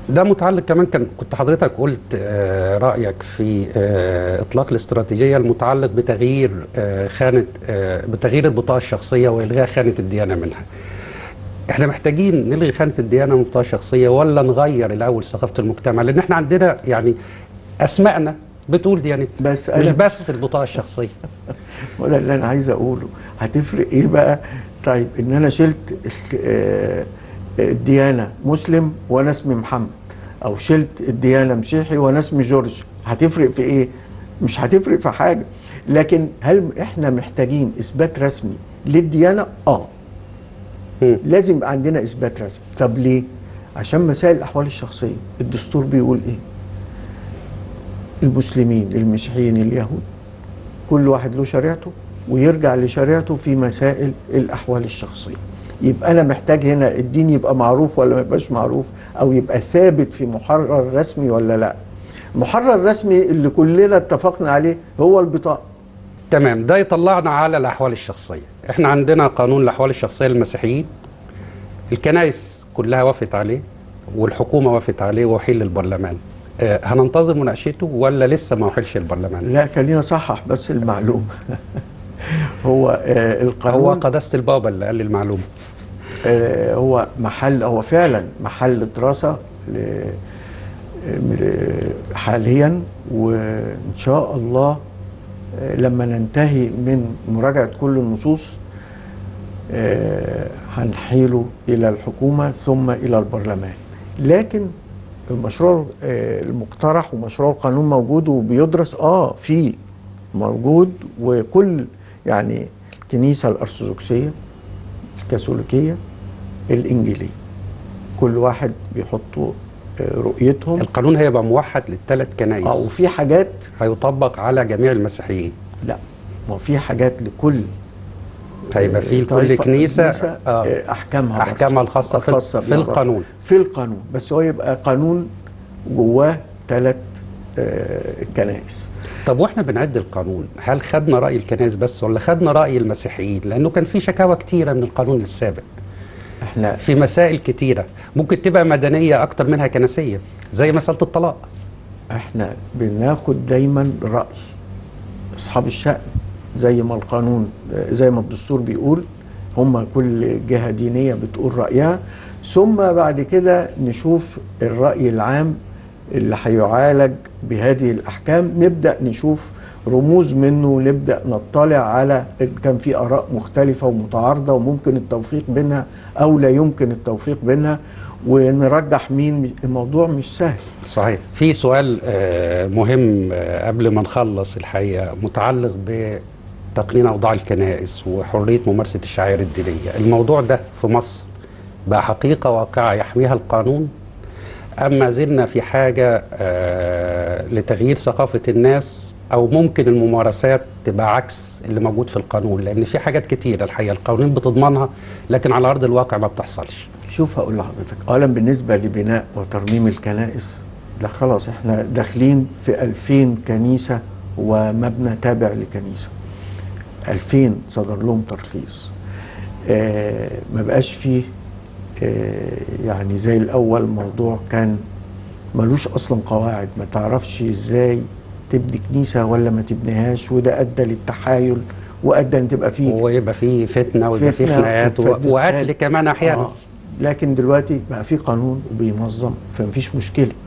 ده متعلق كمان كان كنت حضرتك قلت آه، رأيك في آه، إطلاق الاستراتيجية المتعلق بتغيير آه، خانة آه، بتغيير البطاقة الشخصية وإلغاء خانة الديانة منها. احنا محتاجين نلغي خانة الديانة من البطاقة الشخصية ولا نغير الأول ثقافة المجتمع لأن احنا عندنا يعني أسمائنا بتقول ديانتنا بس مش أنا- بس البطاقة الشخصية. وده اللي انا عايز اقوله هتفرق ايه بقى طيب ان انا شلت ال- آه، الديانه مسلم وانا اسمي محمد او شلت الديانه مسيحي وانا اسمي جورج هتفرق في ايه مش هتفرق في حاجه لكن هل احنا محتاجين اثبات رسمي للديانه اه مم. لازم يبقى عندنا اثبات رسمي طب ليه عشان مسائل الاحوال الشخصيه الدستور بيقول ايه المسلمين المسيحيين اليهود كل واحد له شريعته ويرجع لشريعته في مسائل الاحوال الشخصيه يبقى انا محتاج هنا الدين يبقى معروف ولا ما يبقاش معروف او يبقى ثابت في محرر رسمي ولا لا المحرر الرسمي اللي كلنا اتفقنا عليه هو البطاقه تمام ده يطلعنا على الأحوال الشخصية احنا عندنا قانون الأحوال الشخصية للمسيحيين الكنائس كلها وافت عليه والحكومة وافت عليه وحيل للبرلمان آه، هننتظر مناقشته ولا لسه ما وحلش البرلمان لا خلينا اصحح بس المعلومه هو آه القانون هو قداسة البابا اللي قال لي المعلومة آه، هو محل هو فعلا محل دراسة ل- م- حاليا وإن شاء الله آه، لما ننتهي من مراجعة كل النصوص آه، هنحيله إلى الحكومة ثم إلى البرلمان لكن المشروع آه، المقترح ومشروع القانون موجود وبيدرس اه في موجود وكل يعني الكنيسة الأرثوذكسية الكاثوليكية الإنجيلية كل واحد بيحطوا آه، رؤيتهم القانون هيبقى موحد للثلاث كنائس اه وفي حاجات هيطبق على جميع المسيحيين لا ما هو في حاجات لكل هيبقى في لكل طائفة كنيسة آه. آه. احكامها برضه. أحكامها الخاصة في- الخاصة في بيها القانون. برضه. في القانون بس هو يبقى قانون جواه ثلاث كنائس طب واحنا بنعد القانون هل خدنا رأي الكنائس بس ولا خدنا رأي المسيحيين لأنه كان في شكاوى كتيرة من القانون السابق احنا في مسائل كتيرة ممكن تبقى مدنية أكتر منها كنسية زي مسألة الطلاق احنا بناخد دايما رأي اصحاب الشأن زي ما القانون زي ما الدستور بيقول هم كل جهة دينية بتقول رأيها ثم بعد كده نشوف الرأي العام اللي هيعالج بهذه الأحكام نبدأ نشوف رموز منه ونبدأ نطلع على إن كان في آراء مختلفة ومتعارضة وممكن التوفيق بينها أو لا يمكن التوفيق بينها ونرجح مين الموضوع مش سهل صحيح في سؤال آه، مهم آه، قبل ما نخلص الحقيقة متعلق بتقنين أوضاع الكنائس وحرية ممارسة الشعائر الدينية الموضوع ده في مصر بقى حقيقة واقعة يحميها القانون أم ما زلنا في حاجة آه، لتغيير ثقافة الناس أو ممكن الممارسات تبقى عكس اللي موجود في القانون لأن في حاجات كتيرة الحقيقة القوانين بتضمنها لكن على أرض الواقع ما بتحصلش شوف هقول لحضرتك اولا بالنسبه لبناء وترميم الكنائس ده خلاص احنا داخلين في 2000 كنيسه ومبنى تابع لكنيسه 2000 صدر لهم ترخيص آه ما بقاش فيه آه يعني زي الاول موضوع كان ملوش اصلا قواعد ما تعرفش ازاي تبني كنيسه ولا ما تبنيهاش وده ادى للتحايل وادى ان تبقى فيه ويبقى في فتنة ويبقى في فتنة خناقات و- وفتنة وقتل قتل. كمان أحيانا آه. لكن دلوقتي بقى في قانون وبينظم فمفيش مشكله